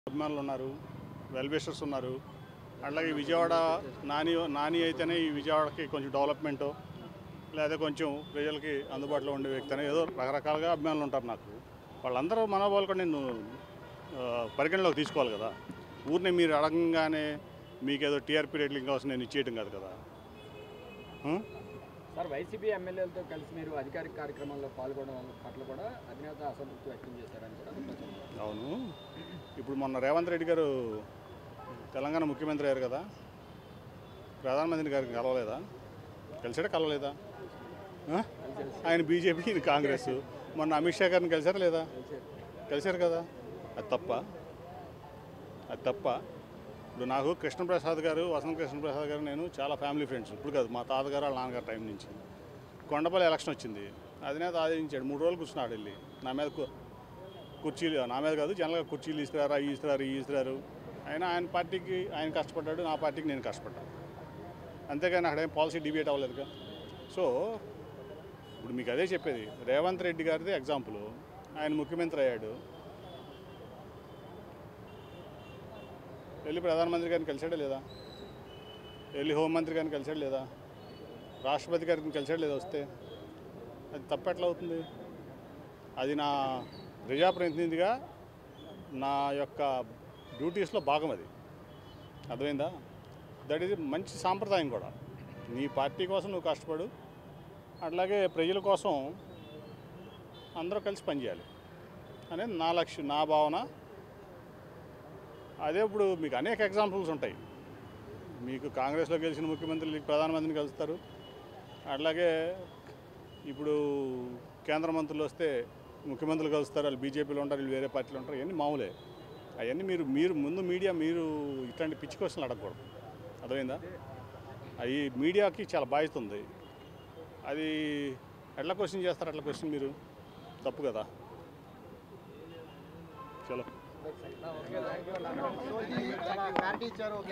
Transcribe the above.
అభిమానులు ఉన్నారు వెల్బిషర్స్ ఉన్నారు అట్లాగే విజయవాడ నాని నాని అయితేనే ఈ విజయవాడకి కొంచెం డెవలప్మెంట్ లేదా కొంచెం ప్రజలకి అందుబాటులో ఉండే వ్యక్తి అని ఏదో రకరకాలుగా అభిమానులు ఉంటారు నాకు వాళ్ళందరూ మనోభావాలు కూడా నేను ఆ, పరిగణలోకి తీసుకోవాలి కదా ఊరిని మీరు అడగంగానే మీకు ఏదో టీఆర్పీ రేట్లు ఇంకా వస్తుంది నేను ఇచ్చేయటం కాదు కదా ఆ? సార్ వైసీపీ ఎమ్మెల్యేలతో కలిసి మీరు అధికారిక కార్యక్రమాల్లో పాల్గొనడం పట్ల కూడా అధినేత అసంతృప్తి వ్యక్తం చేశారని కూడా ప్రచారం. అవును ఇప్పుడు మొన్న రేవంత్ రెడ్డి గారు తెలంగాణ ముఖ్యమంత్రి అయ్యారు కదా ప్రధానమంత్రి గారికి కలవలేదా కలిసాడా కలవలేదా ఆ? ఆయన బీజేపీ ఈయన కాంగ్రెస్ మొన్న అమిత్ షా గారిని కలిసారా లేదా కలిశారు కదా అది తప్ప అది తప్ప ఇప్పుడు నాకు కృష్ణప్రసాద్ గారు వసంత కృష్ణప్రసాద్ గారు నేను చాలా ఫ్యామిలీ ఫ్రెండ్స్ ఇప్పుడు కాదు మా తాతగారు వాళ్ళ నాన్నగారు టైం నుంచి కొండపల్లి ఎలక్షన్ వచ్చింది అధినేత ఆదరించాడు మూడు రోజులు కూర్చున్నాడు వెళ్ళి నా మీద కు- కుర్చీలు నా మీద కాదు జనరల్గా కుర్చీలు ఇస్తున్నారు అవి ఇస్తున్నారు ఇవి ఇస్తున్నారు ఆయన ఆయన పార్టీకి ఆయన కష్టపడ్డాడు నా పార్టీకి నేను కష్టపడ్డాను అంతేగాని అక్కడ ఏం పాలసీ డిబేట్ అవ్వలేదుగా సో ఇప్పుడు మీకు అదే చెప్పేది రేవంత్ రెడ్డి గారిది ఎగ్జాంపుల్ ఆయన ముఖ్యమంత్రి అయ్యాడు వెళ్ళి ప్రధానమంత్రి గారిని కలిసాడా లేదా వెళ్ళి హోంమంత్రి గారిని కలిసాడు లేదా రాష్ట్రపతి గారిని కలిసాడు లేదా వస్తే అది తప్పెట్లా అవుతుంది అది నా ప్రజాప్రతినిధిగా నా యొక్క డ్యూటీస్లో భాగం అది అర్థమైందా దట్ ఈజ్ మంచి సాంప్రదాయం కూడా నీ పార్టీ కోసం నువ్వు కష్టపడు అట్లాగే ప్రజల కోసం అందరూ కలిసి పనిచేయాలి అనేది నా లక్ష్యం నా భావన అదే ఇప్పుడు మీకు అనేక ఎగ్జాంపుల్స్ ఉంటాయి మీకు కాంగ్రెస్లో గెలిచిన ముఖ్యమంత్రులు ప్రధానమంత్రిని కలుస్తారు అట్లాగే ఇప్పుడు కేంద్ర మంత్రులు వస్తే ముఖ్యమంత్రులు కలుస్తారు వాళ్ళు బీజేపీలో ఉంటారు వీళ్ళు వేరే పార్టీలో ఉంటారు ఇవన్నీ మామూలే అవన్నీ మీరు మీరు ముందు మీడియా మీరు ఇట్లాంటి పిచ్చి క్వశ్చన్లు అడగకూడదు అర్థమైందా అవి మీడియాకి చాలా బాధ్యత ఉంది అది ఎట్లా క్వశ్చన్ చేస్తారు అట్లా క్వశ్చన్ మీరు తప్పు కదా చలో క్లారిటీ ఇచ్చారు